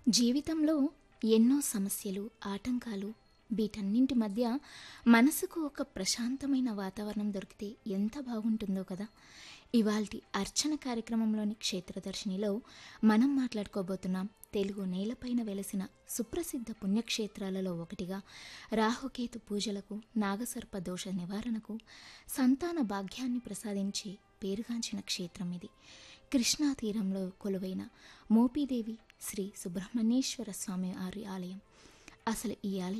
జీవితంలో ఎన్నో సమస్యలు ఆటంకాలు వీటన్నింటి మధ్య మనసుకు ఒక ప్రశాంతమైన వాతావరణం దొరికితే ఎంత బాగుంటుందో కదా ఇవాల్టి అర్చన కార్యక్రమంలోని క్షేత్రదర్శినిలో మనం మాట్లాడుకోబోతున్నాం తెలుగు నేలపైన వెలసిన సుప్రసిద్ధ పుణ్యక్షేత్రాలలో ఒకటిగా రాహుకేతు పూజలకు నాగసర్ప దోష నివారణకు సంతాన భాగ్యాన్ని ప్రసాదించే పేరుగాంచిన క్షేత్రం ఇది కృష్ణా తీరంలో కొలువైన మోపీదేవి శ్రీ సుబ్రహ్మణ్యేశ్వర స్వామి వారి ఆలయం అసలు ఈ ఆలయం